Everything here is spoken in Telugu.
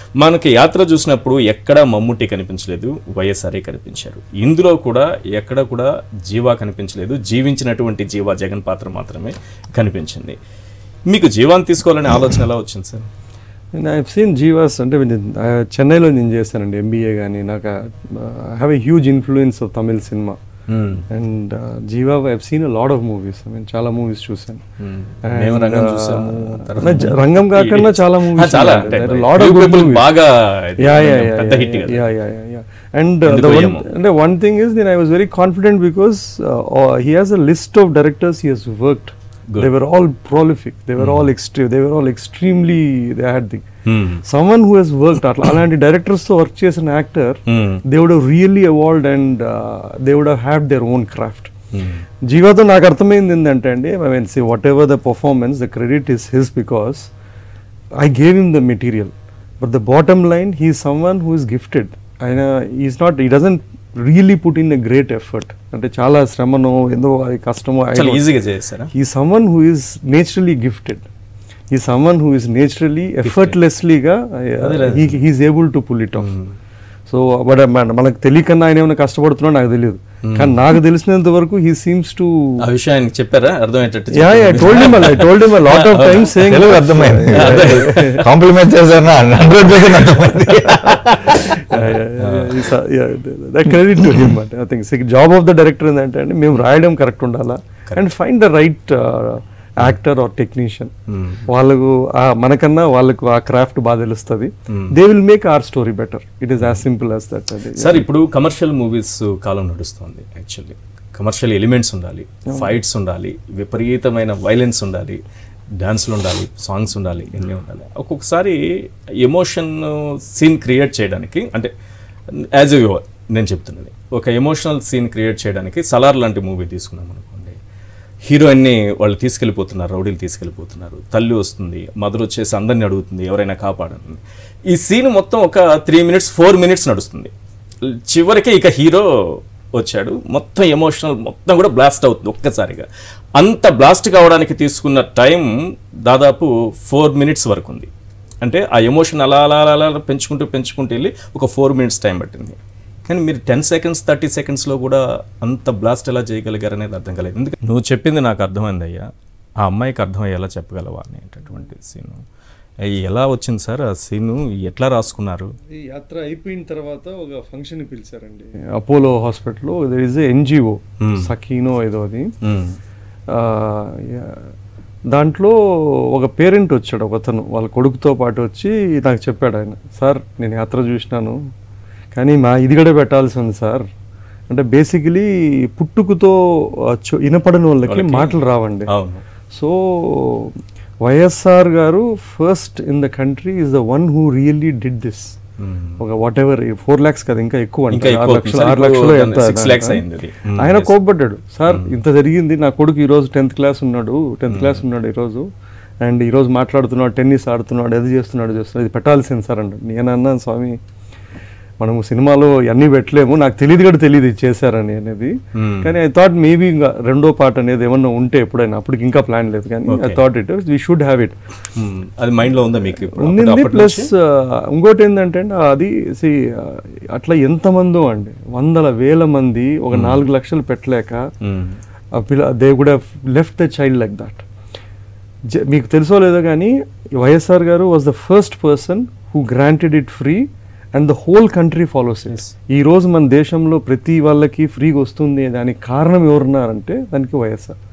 మనకి యాత్ర చూసినప్పుడు ఎక్కడ మమ్ముట్టి కనిపించలేదు వైఎస్ఆర్ఏ కనిపించారు ఇందులో కూడా ఎక్కడ కూడా జీవా కనిపించలేదు జీవించినటువంటి జీవా జగన్ పాత్ర మాత్రమే కనిపించింది మీకు జీవాన్ని తీసుకోవాలనే ఆలోచన ఎలా వచ్చింది సార్ నేను ఐ సీన్ జీవాస్ అంటే నేను- ఆ, చెన్నైలో నేను చేశానండి ఎంబీఏ కానీ నాకు I have a huge influence of Tamil cinema and Jiiva I seen a lot of movies I mean చాలా మూవీస్ చూశాను మేము And, రంగం uh, చూసాము నా జ- రంగం కాకుండా చాలా ఆ, movies చాలా ఉన్నాయి. అంటే There are a lot of few good people movies. బాగా యా యా పెద్ద హిట్ కదా యా యా యా అండ్ ఎందుకో ఏమో. అంటే వన్ థింగ్ ఇస్ నేను I was very confident because he has a list of directors he has worked Good. They were all prolific they were all extreme they were all extremely they had the Hmm. someone who has worked అట్లా అలాంటి డైరెక్టర్స్ తో వర్క్ చేసిన actor Hmm. They would have really evolved and they would have had their own craft Hmm. జీవాతో నాకు అర్థమైంది ఏంటంటే అండి I mean see whatever the performance the credit is his because I gave him the material but the bottom line he someone who is gifted ఆయన is not he doesn't really put in a great effort అంటే చాలా శ్రమనో ఎందో అది కష్టమో చాలా ఈజీగా చేస్తారా he someone who is naturally gifted he someone who is naturally ఎఫర్ట్లెస్లీగా he's able to pull it off so but మనకు తెలియకన్నా ఆయన ఏమైనా కష్టపడుతున్నా నాకు తెలియదు కానీ నాకు తెలిసినంత వరకు హీ సీమ్స్ టు ఆ విషయం ఆయనకి చెప్పారా అర్థమయ్యేటట్టు yeah yeah told him I told him lot of times saying Telugu అర్థమైంది కాంప్లిమెంట్ చేశాను హండ్రెడ్ పర్సెంట్ అర్థమైంది దట్ క్రెడిట్ టు హిమ్ అంటే I think job of the director ఏంటంటే అండి మేము రాయడం కరెక్ట్ ఉండాలా and find the right actor or technician వాళ్ళకు ఆ మనకన్నా వాళ్ళకు ఆ క్రాఫ్ట్ బాగా తెలుస్తుంది they will make our story better it is as simple as that అది సార్ ఇప్పుడు కమర్షియల్ మూవీస్ కాలం నడుస్తుంది యాక్చువల్లీ కమర్షియల్ ఎలిమెంట్స్ ఉండాలి ఫైట్స్ ఉండాలి విపరీతమైన వైలెన్స్ ఉండాలి డాన్స్లు ఉండాలి సాంగ్స్ ఉండాలి ఇవన్నీ ఉండాలి ఒక్కొక్కసారి ఎమోషన్ సీన్ క్రియేట్ చేయడానికి అంటే యాజ్ ఎ వ్యూవర్ నేను చెప్తున్నది ఒక ఎమోషనల్ సీన్ క్రియేట్ చేయడానికి సలార్ లాంటి మూవీ తీసుకున్నాం అనుకోండి హీరోయిన్ని వాళ్ళు తీసుకెళ్ళిపోతున్నారు రౌడీలు తీసుకెళ్ళిపోతున్నారు తల్లి వస్తుంది మదర్ వచ్చేసి అందరిని అడుగుతుంది ఎవరైనా కాపాడండి ఈ సీన్ మొత్తం ఒక త్రీ మినిట్స్ ఫోర్ మినిట్స్ నడుస్తుంది చివరికి ఇక హీరో వచ్చాడు మొత్తం ఎమోషనల్ మొత్తం కూడా బ్లాస్ట్ అవుతుంది ఒక్కసారిగా అంత బ్లాస్ట్ కావడానికి తీసుకున్న టైం దాదాపు ఫోర్ మినిట్స్ వరకు ఉంది అంటే ఆ ఎమోషన్ అలా అలా అలా అలా పెంచుకుంటూ పెంచుకుంటూ వెళ్ళి ఒక ఫోర్ మినిట్స్ టైం పట్టింది కానీ మీరు టెన్ సెకండ్స్ థర్టీ సెకండ్స్లో కూడా అంత బ్లాస్ట్ ఎలా చేయగలిగారు అనేది అర్థం కాలేదు ఎందుకంటే నువ్వు చెప్పింది నాకు అర్థమైంది అయ్యా ఆ అమ్మాయికి అర్థమయ్యేలా చెప్పగలవా అనేటటువంటి సీను ఎలా వచ్చింది సార్ ఆ సీను ఎట్లా రాసుకున్నారు ఈ యాత్ర అయిపోయిన తర్వాత ఒక ఫంక్షన్ పిలిచారండి అపోలో హాస్పిటల్లో దర్ ఇస్ ఎన్జిఓ సకీనో ఏదో అది మ్మ్. ఆ, యా- దాంట్లో ఒక పేరెంట్ వచ్చాడు ఒకతను వాళ్ళ కొడుకుతో పాటు వచ్చి నాకు చెప్పాడు ఆయన సార్ నేను యాత్ర చూసినాను కానీ మా ఇది కూడా పెట్టాల్సి ఉంది సార్ అంటే బేసికలీ పుట్టుకతో ఆ, చొ- వినపడని వాళ్ళకి మాటలు రావండి అవును so YSR garu first in the country is the one who really did this hmm. ఒక వాట్ ఎవర్ ఫోర్ ల్యాక్స్ కదా ఇంకా ఎక్కువ అంటే ఇంకా ఆరు ఎక్కువ లక్షలు సార్, ఆరు ఇప్పుడు లక్షలు ఎంత six lakhs అయింది అది. మ్మ్, ఆయన yes. కోప్పడ్డాడు సార్ ఇంత జరిగింది నా కొడుకు ఈ రోజు టెన్త్ క్లాస్ ఉన్నాడు టెన్త్ క్లాస్ ఉన్నాడు ఈ రోజు అండ్ ఈ రోజు మాట్లాడుతున్నాడు టెన్నిస్ ఆడుతున్నాడు అది చేస్తున్నాడు చేస్తున్నాడు ఇది పెట్టాల్సింది సార్ అంటాడు నేను అన్నాను స్వామి మనము సినిమాలో అన్నీ పెట్టలేము నాకు తెలియదు కూడా తెలియదు ఇది చేశారని అనేది Hmm. కానీ ఐ థాట్ మేబీ ఇంకా రెండో పార్ట్ అనేది ఏమన్నా ఉంటే ఎప్పుడైనా అప్పటికి ఇంకా ప్లాన్ లేదు కానీ I Okay. Thought it we should have it hmm. అది మైండ్లో ఉందా మీకు ఇప్పుడు? ఉండింది అప్పటి ప్లస్ నుంచి? ఇంకోటి ఏంటంటే అండి, అది see, ఆ, అట్లా ఎంతమందో అండి వందల వేల మంది ఒక నాలుగు లక్షలు పెట్టలేక మ్మ్. ఆ పిల్ల they would have left the child like that మీకు తెలుసో లేదో కానీ YSR garu was the first person who granted it free and the whole country follows it ఈ రోజు మన దేశంలో ప్రతి వాళ్ళకి ఫ్రీగా వస్తుంది దానికి కారణం ఎవరున్నారంటే దానికి వైఎస్ఆర్